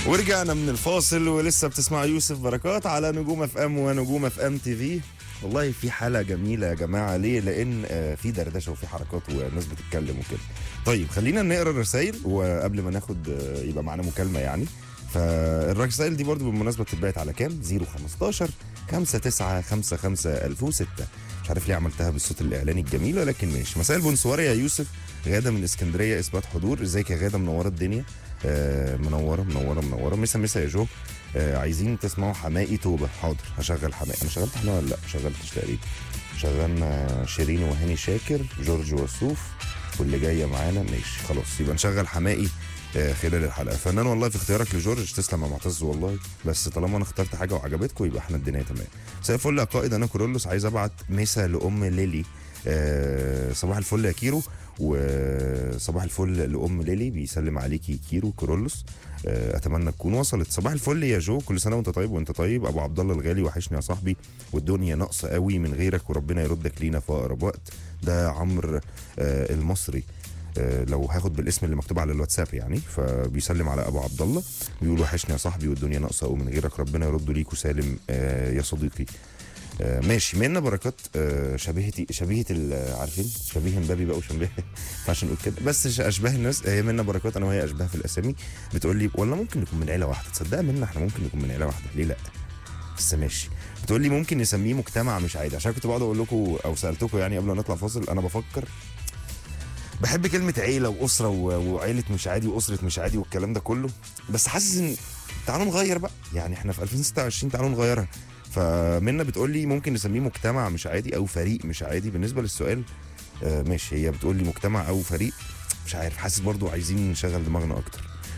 ورجعنا من الفاصل ولسه بتسمع يوسف بركات على نجوم اف ام ونجوم اف ام تي في والله في حاله جميله يا جماعه ليه لان آه، في دردشه وفي حركات وناس بتتكلم وكده طيب خلينا نقرا الرسائل وقبل ما ناخد آه، يبقى معانا مكالمه يعني فالرسائل دي برضو بالمناسبه بتتبعت على كام 015 59 55 1006 مش عارف ليه عملتها بالصوت الاعلاني الجميل ولكن ماشي مساء البونسوار يا يوسف غاده من اسكندريه اثبات حضور ازيك يا غاده منوره الدنيا آه، منوره منوره منوره مسا مسا يا جو آه، عايزين تسمعوا حمائي توبه حاضر هشغل حمائي انا شغلت حمائي ولا لا ما شغلتش تقريبا شغلنا شيرين وهاني شاكر جورج وسوف واللي جايه معانا ماشي خلاص يبقى نشغل حمائي آه، خلال الحلقه فنان والله في اختيارك لجورج تسلم يا معتز والله بس طالما انا اخترت حاجه وعجبتكم يبقى احنا الدنيا تمام مساء الفل يا قائد انا كورولوس عايز ابعت مسا لام ليلي آه، صباح الفل يا كيرو وصباح الفل لام ليلي بيسلم عليكي كيرو كورولوس آه، اتمنى تكون وصلت صباح الفل يا جو كل سنه وانت طيب وانت طيب ابو عبد الله الغالي وحشني يا صاحبي والدنيا ناقصه قوي من غيرك وربنا يردك لينا في اقرب وقت ده عمرو آه، المصري آه، لو هاخد بالاسم اللي مكتوب على الواتساب يعني فبيسلم على ابو عبد الله بيقول وحشني يا صاحبي والدنيا ناقصه ومن غيرك ربنا يرد ليك وسالم آه، يا صديقي آه، ماشي منا بركات آه، شبيهتي شبيهه ال- عارفين شبيه مبابي بقى وشبيه ما ينفعش نقول كده بس ش- اشباه الناس هي منا بركات انا وهي اشباه في الاسامي بتقول لي والله ممكن نكون من عيله واحده تصدق منا احنا ممكن نكون من عيله واحده ليه لا بس ماشي بتقول لي ممكن نسميه مجتمع مش عادي عشان كنت بقعد اقول لكم او سالتكم يعني قبل ما نطلع فاصل انا بفكر بحب كلمة عيلة وأسرة و- وعيلة مش عادي وأسرة مش عادي والكلام ده كله بس حاسس إن تعالوا نغير بقى يعني إحنا في 2026 تعالوا نغيرها فمنى بتقول لي ممكن نسميه مجتمع مش عادي أو فريق مش عادي بالنسبة للسؤال آه ماشي هي بتقول لي مجتمع أو فريق مش عارف حاسس برضو عايزين نشغل دماغنا أكتر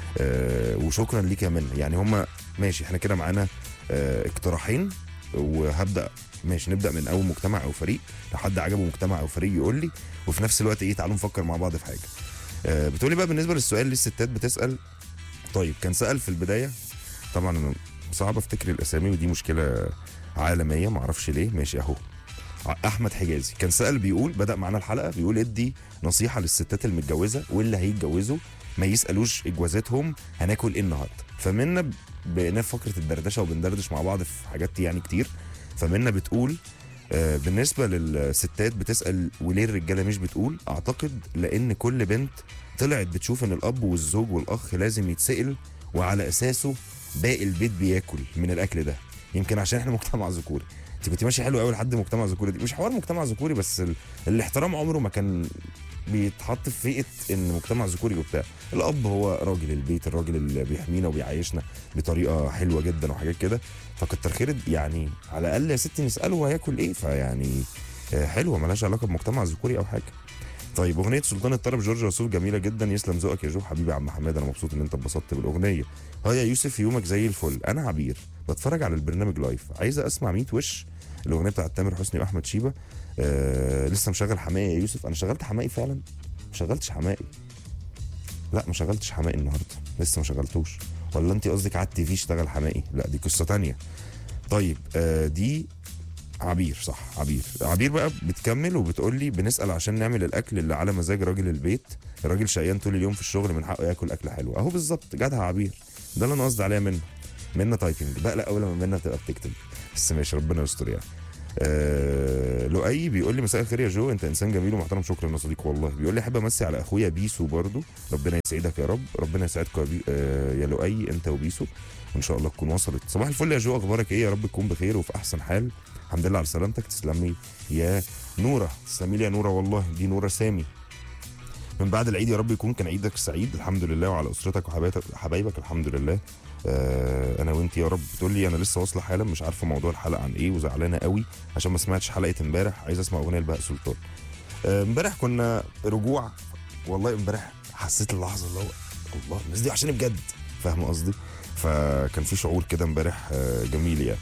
آه وشكرا ليك يا منى يعني هما ماشي إحنا كده معانا آه اقتراحين وهبدأ ماشي نبدأ من أول مجتمع أو فريق لو حد عجبه مجتمع أو فريق يقول لي وفي نفس الوقت ايه تعالوا نفكر مع بعض في حاجه آه بتقولي بقى بالنسبه للسؤال للستات بتسال طيب كان سال في البدايه طبعا انا صعب افتكر الاسامي ودي مشكله عالميه معرفش ليه ماشي اهو ع- احمد حجازي كان سال بيقول بدا معانا الحلقه بيقول ادي نصيحه للستات المتجوزه واللي هيتجوزوا ما يسالوش اجوازاتهم هناكل ايه النهارده فمنا بقينا في فقره الدردشه وبندردش مع بعض في حاجات يعني كتير فمنا بتقول آه، بالنسبه للستات بتسال وليه الرجاله مش بتقول اعتقد لان كل بنت طلعت بتشوف ان الاب والزوج والاخ لازم يتسال وعلى اساسه باقي البيت بياكل من الاكل ده يمكن عشان احنا مجتمع ذكوري انت كنت ماشي حلو قوي لحد مجتمع ذكوري دي مش حوار مجتمع ذكوري بس ال... الاحترام عمره ما كان بيتحط في فئه ان مجتمع ذكوري وبتاع الاب هو راجل البيت الراجل اللي بيحمينا وبيعيشنا بطريقه حلوه جدا وحاجات كده فكتر خير يعني على الاقل يا ستي نساله هياكل ايه فيعني آه، حلوه ملهاش علاقه بمجتمع ذكوري او حاجه طيب اغنيه سلطان الطرب جورج وسوف جميله جدا يسلم ذوقك يا جو حبيبي يا عم حماد انا مبسوط ان انت اتبسطت بالاغنيه ها يا يوسف يومك زي الفل انا عبير بتفرج على البرنامج لايف عايزه اسمع 100 وش الاغنيه بتاعت تامر حسني واحمد شيبه آه لسه مشغل حمائي يا يوسف انا شغلت حمائي فعلا ما شغلتش حمائي لا ما شغلتش حمائي النهارده لسه ما شغلتوش ولا انت قصدك على التي في اشتغل حمائي لا دي قصه تانية طيب آه دي عبير صح عبير عبير بقى بتكمل وبتقول لي بنسال عشان نعمل الاكل اللي على مزاج راجل البيت الراجل شقيان طول اليوم في الشغل من حقه ياكل اكل حلو اهو بالظبط جدع عبير ده اللي انا قصدي عليها منه منه تايبنج بقلق اول ما منه تبقى بتكتب بس ماشي ربنا يستر يعني آه لؤي بيقول لي مساء الخير يا جو انت انسان جميل ومحترم شكرا يا صديقي والله بيقول لي احب امسي على اخويا بيسو برضو ربنا يسعدك يا رب ربنا يسعدكم يا, بي... آه يا لؤي انت وبيسو وان شاء الله تكون وصلت صباح الفل يا جو اخبارك ايه يا رب تكون بخير وفي احسن حال الحمد لله على سلامتك تسلمي يا نوره تسلمي لي يا نوره والله دي نوره سامي من بعد العيد يا رب يكون كان عيدك سعيد الحمد لله وعلى اسرتك وحبايبك حبايبك الحمد لله آه انا وانت يا رب بتقول لي انا لسه واصله حالا مش عارفه موضوع الحلقه عن ايه وزعلانه قوي عشان ما سمعتش حلقه امبارح عايز اسمع اغنيه لبهاء سلطان آه، امبارح كنا رجوع والله امبارح حسيت اللحظه اللي هو الله الناس دي عشان بجد فاهم قصدي فكان في شعور كده امبارح آه، جميل يعني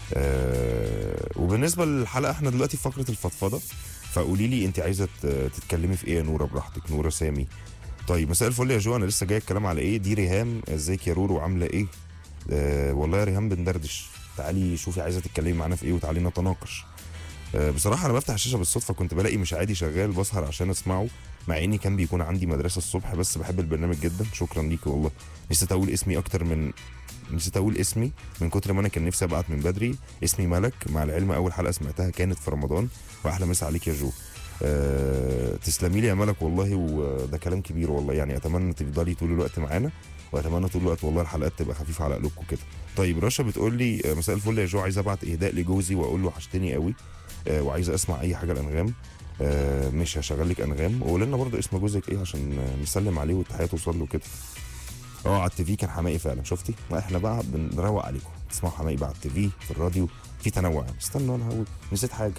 آه، وبالنسبه للحلقه احنا دلوقتي في فقره الفضفضه فقولي لي انت عايزه ت- تتكلمي في ايه يا نوره براحتك نوره سامي طيب مساء الفل يا جو انا لسه جاي الكلام على ايه دي ريهام ازيك يا رورو عامله ايه آه والله يا ريهام بندردش تعالي شوفي عايزه تتكلمي معانا في ايه وتعالي نتناقش آه بصراحه انا بفتح الشاشه بالصدفه كنت بلاقي مش عادي شغال بسهر عشان اسمعه مع اني كان بيكون عندي مدرسه الصبح بس بحب البرنامج جدا شكرا ليكي والله نسيت اقول اسمي اكتر من نسيت اقول اسمي من كتر ما انا كان نفسي ابعت من بدري اسمي ملك مع العلم اول حلقه سمعتها كانت في رمضان واحلى مسا عليك يا جو أه تسلمي لي يا ملك والله وده كلام كبير والله يعني اتمنى تفضلي طول الوقت معانا واتمنى طول الوقت والله الحلقات تبقى خفيفه على قلوبكم كده طيب رشا بتقول لي آه، مساء الفل يا جو عايز ابعت اهداء لجوزي واقول له وحشتني قوي آه، وعايزه اسمع اي حاجه الانغام آه، مش هشغل لك انغام وقول لنا برضه اسم جوزك ايه عشان آه، نسلم عليه والتحيه توصل له كده اه على التي في كان حماقي فعلا شفتي ما احنا بقى بنروق عليكم تسمعوا حماقي بقى على التي في في الراديو في تنوع استنوا انا هقول نسيت حاجه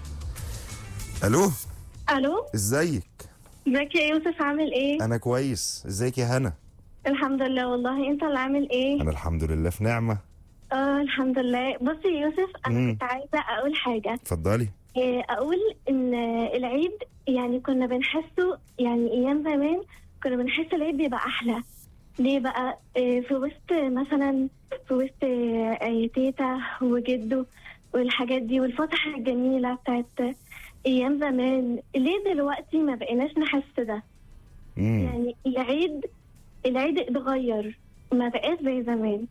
الو الو ازيك ازيك يا يوسف عامل ايه انا كويس ازيك يا هنا الحمد لله والله انت اللي عامل ايه انا الحمد لله في نعمه اه الحمد لله بص يا يوسف انا مم. كنت عايزه اقول حاجه اتفضلي إيه، اقول ان العيد يعني كنا بنحسه يعني ايام زمان كنا بنحس العيد بيبقى احلى ليه بقى إيه، في وسط مثلا في وسط إيه، تيتا وجده والحاجات دي والفسح الجميله بتاعت ايام زمان ليه دلوقتي ما بقيناش نحس ده امم يعني العيد العيد اتغير ما بقاش زي زمان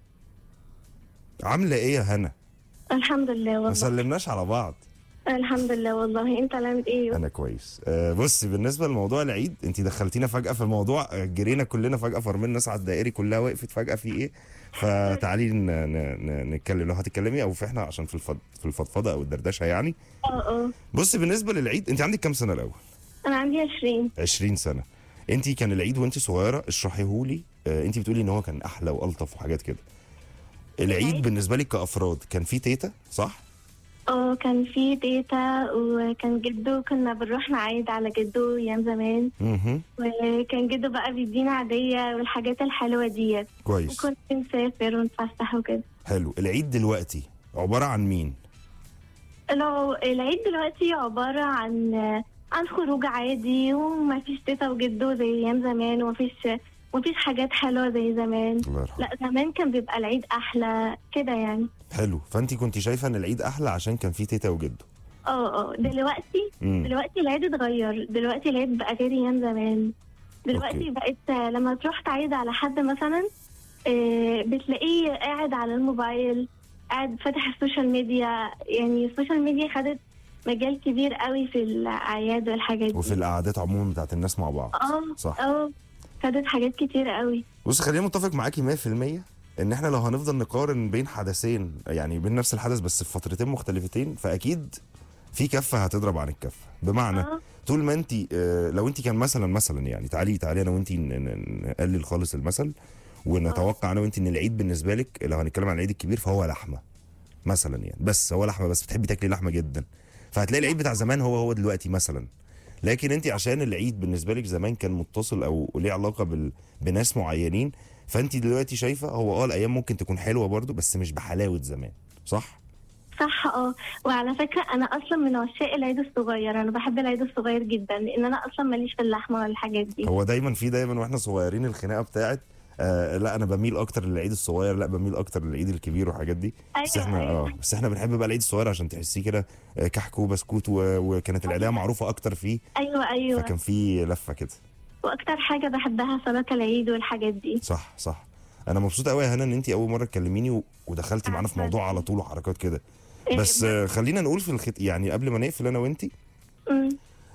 عامله ايه يا هنا الحمد لله ما والله سلمناش على بعض الحمد لله والله انت اللي عامل ايه انا كويس أه بص بالنسبه لموضوع العيد انت دخلتينا فجاه في الموضوع آه، جرينا كلنا فجاه فرمين الناس على الدائري كلها وقفت فجاه في ايه فتعالي ن- ن- ن- نتكلم لو هتتكلمي او في احنا عشان في الفض في الفضفضه او الدردشه يعني اه اه بص بالنسبه للعيد انت عندك كام سنه الاول انا عندي 20 20 سنه انت كان العيد وانت صغيره اشرحيه لي آه، انت بتقولي ان هو كان احلى والطف وحاجات كده العيد العيد؟ بالنسبه لك كافراد كان فيه تيتا صح اه كان في تيتا وكان جدو كنا بنروح نعيد على جدو ايام زمان اها وكان جدو بقى بيدينا عادية والحاجات الحلوة ديت كويس وكنا بنسافر ونتفسح وكده حلو العيد دلوقتي عباره عن مين لو العيد دلوقتي عبارة عن عن خروج عادي ومفيش تيتا وجدو زي ايام زمان ومفيش مفيش حاجات حلوة زي زمان الله يرحمه لا زمان كان بيبقى العيد احلى كده يعني حلو فانت كنت شايفه ان العيد احلى عشان كان فيه تيتا وجدو اه اه دلوقتي امم دلوقتي العيد اتغير دلوقتي العيد بقى غير ايام زمان دلوقتي أوكي. بقيت لما تروح تعيد على حد مثلا آه، بتلاقيه قاعد على الموبايل قاعد فاتح السوشيال ميديا يعني السوشيال ميديا خدت مجال كبير قوي في الاعياد والحاجات دي وفي القعدات عموما بتاعت الناس مع بعض اه صح. اه خدت حاجات كتير قوي بص خلينا متفق معاكي 100% ان احنا لو هنفضل نقارن بين حدثين يعني بين نفس الحدث بس في فترتين مختلفتين فاكيد في كفه هتضرب عن الكفه بمعنى اه طول ما انت آه، لو انت كان مثلا مثلا يعني تعالي تعالي انا وانت ن- ن- نقلل خالص المثل ونتوقع انا وانت ان العيد بالنسبه لك لو هنتكلم عن العيد الكبير فهو لحمه مثلا يعني بس هو لحمه بس بتحبي تاكلي لحمه جدا فهتلاقي العيد بتاع زمان هو هو دلوقتي مثلا لكن انت عشان العيد بالنسبه لك زمان كان متصل او ليه علاقه بال... بناس معينين فانت دلوقتي شايفه هو اه الايام ممكن تكون حلوه برضو بس مش بحلاوه زمان صح صح اه وعلى فكره انا اصلا من عشاق العيد الصغير انا بحب العيد الصغير جدا لان انا اصلا ماليش في اللحمه والحاجات دي هو دايما في دايما واحنا صغيرين الخناقه بتاعت آه لا انا بميل اكتر للعيد الصغير لا بميل اكتر للعيد الكبير والحاجات دي بس أيوة، احنا أيوة. اه بس احنا بنحب بقى العيد الصغير عشان تحسيه كده آه، كحك وبسكوت و... وكانت العيديه معروفه اكتر فيه ايوه ايوه فكان في لفه كده واكتر حاجه بحبها صلاه العيد والحاجات دي صح صح انا مبسوط قوي يا هنا ان انت اول مره تكلميني و... ودخلتي معانا في موضوع على طول وحركات كده إيه، بس آه خلينا نقول في الخط... يعني قبل ما نقفل انا وانت أمم،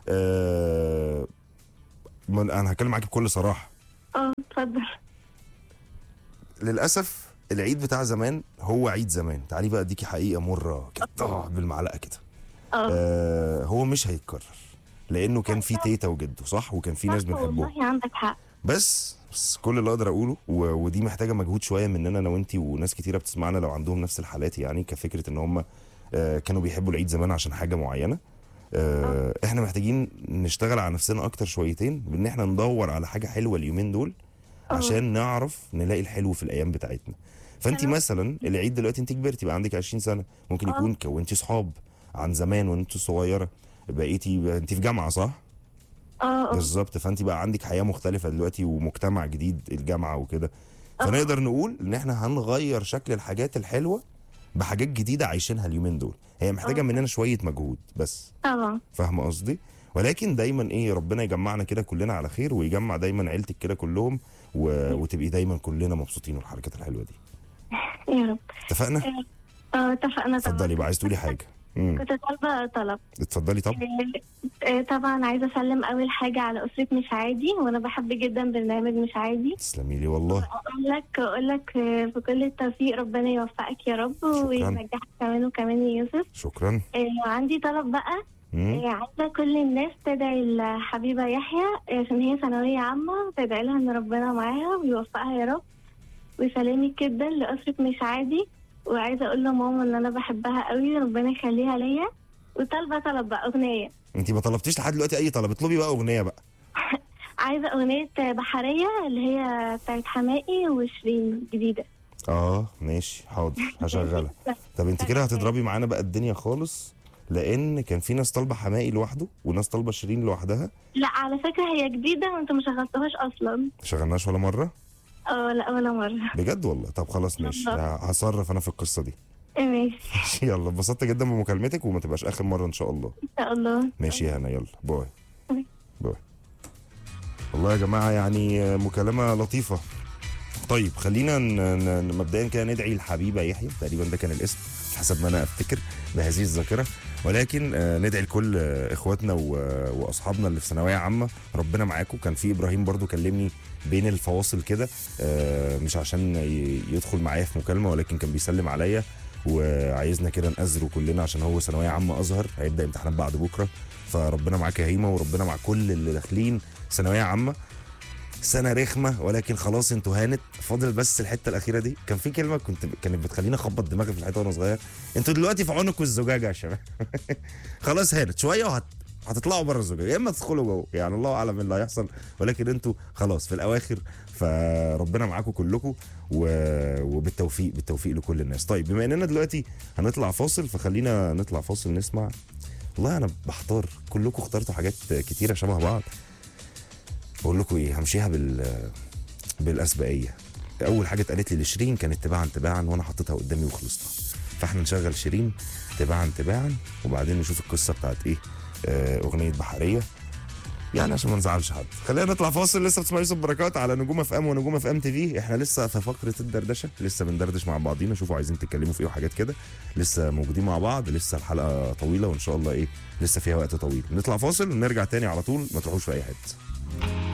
آه... من- انا هتكلم معاكي بكل صراحه اه اتفضل للاسف العيد بتاع زمان هو عيد زمان تعالي بقى اديكي حقيقه مره كده آه، بالمعلقه كده اه آه هو مش هيتكرر لانه كان في تيتا وجده صح وكان في ناس صح بنحبهم والله عندك حق بس بس كل اللي اقدر اقوله و... ودي محتاجه مجهود شويه مننا انا وانتي وناس كتيره بتسمعنا لو عندهم نفس الحالات يعني كفكره ان هم آه كانوا بيحبوا العيد زمان عشان حاجه معينه آه احنا محتاجين نشتغل على نفسنا اكتر شويتين بان احنا ندور على حاجه حلوه اليومين دول آه. عشان نعرف نلاقي الحلو في الايام بتاعتنا فانت أنا- مثلا العيد دلوقتي انت كبرتي بقى عندك 20 سنه ممكن آه. يكون كونتي صحاب عن زمان وانت صغيره بقيتي انت في جامعه صح اه اه بالظبط فانت بقى عندك حياه مختلفه دلوقتي ومجتمع جديد الجامعه وكده فنقدر نقول ان احنا هنغير شكل الحاجات الحلوه بحاجات جديده عايشينها اليومين دول هي محتاجه آه. مننا شويه مجهود بس طبعا فاهمه قصدي ولكن دايما ايه ربنا يجمعنا كده كلنا على خير ويجمع دايما عيلتك كده كلهم و... وتبقي دايما كلنا مبسوطين والحركات الحلوه دي يا رب اتفقنا اه اتفقنا طبعا اتفضلي بقى عايز تقولي حاجه امم كنت طالبة طلب اتفضلي طب آه، آه، طبعا عايزة أسلم أول حاجة على أسرة مش عادي وأنا بحب جدا برنامج مش عادي تسلمي لي والله أقول لك أقول لك آه، في كل التوفيق ربنا يوفقك يا رب وينجحك كمان وكمان يا يوسف شكرا آه، وعندي طلب بقى مم. آه، عايزة كل الناس تدعي لحبيبة يحيى آه، عشان هي ثانوية عامة تدعي لها إن ربنا معاها ويوفقها يا رب ويسلمك جدا لأسرة مش عادي وعايزة أقول لماما إن أنا بحبها قوي ربنا يخليها ليا وطالبة طلب بقى أغنية انت ما طلبتيش لحد دلوقتي اي طلب اطلبي بقى اغنيه بقى عايزة أغنية بحرية اللي هي بتاعت حماقي وشيرين جديدة اه ماشي حاضر هشغلها طب انت كده هتضربي معانا بقى الدنيا خالص لان كان في ناس طالبه حماقي لوحده وناس طالبه شيرين لوحدها لا على فكرة هي جديدة وانتوا ما شغلتوهاش أصلا ما شغلناش ولا مره اه لا ولا مرة بجد والله طب خلاص ماشي والله. هصرف انا في القصه دي ماشي يلا اتبسطت جدا بمكالمتك وما تبقاش اخر مره ان شاء الله إن شاء الله ماشي يا هنا يلا باي باي. باي والله يا جماعه يعني مكالمه لطيفه طيب خلينا ن- ن- مبدئيا كده ندعي الحبيبه يحيى تقريبا ده كان الاسم حسب ما انا افتكر بهذه الذاكره ولكن آه، ندعي لكل آه، اخواتنا و- واصحابنا اللي في ثانويه عامه ربنا معاكم كان في ابراهيم برضو كلمني بين الفواصل كده آه، مش عشان ي- يدخل معايا في مكالمه ولكن كان بيسلم عليا وعايزنا كده نأزره كلنا عشان هو ثانويه عامه ازهر هيبدا امتحانات بعد بكره فربنا معاك يا هيما وربنا مع كل اللي داخلين ثانويه عامه سنه رخمه ولكن خلاص انتوا هانت فاضل بس الحته الاخيره دي كان في كلمه كنت كانت بتخليني اخبط دماغي في الحيطه وانا صغير انتوا دلوقتي في عنق الزجاجه يا شباب خلاص هانت شويه وهت هتطلعوا بره الزجاجه يا اما تدخلوا جوه يعني الله اعلم إيه اللي هيحصل ولكن انتوا خلاص في الاواخر فربنا معاكم كلكم و... وبالتوفيق بالتوفيق لكل الناس طيب بما اننا دلوقتي هنطلع فاصل فخلينا نطلع فاصل نسمع والله انا بحتار كلكم اخترتوا حاجات كتيره شبه بعض بقول لكم ايه همشيها بال بالاسبقيه اول حاجه اتقالت لي لشيرين كانت تباعا تباعا وانا حطيتها قدامي وخلصنا فاحنا نشغل شيرين تباعا تباعا وبعدين نشوف القصه بتاعت ايه آه، اغنيه بحريه يعني عشان ما نزعلش حد خلينا نطلع فاصل لسه بتسمع يوسف بركات على نجوم اف ام ونجوم اف ام تي في احنا لسه في فقره الدردشه لسه بندردش مع بعضينا شوفوا عايزين تتكلموا في ايه وحاجات كده لسه موجودين مع بعض لسه الحلقه طويله وان شاء الله ايه لسه فيها وقت طويل نطلع فاصل ونرجع تاني على طول ما تروحوش في اي حته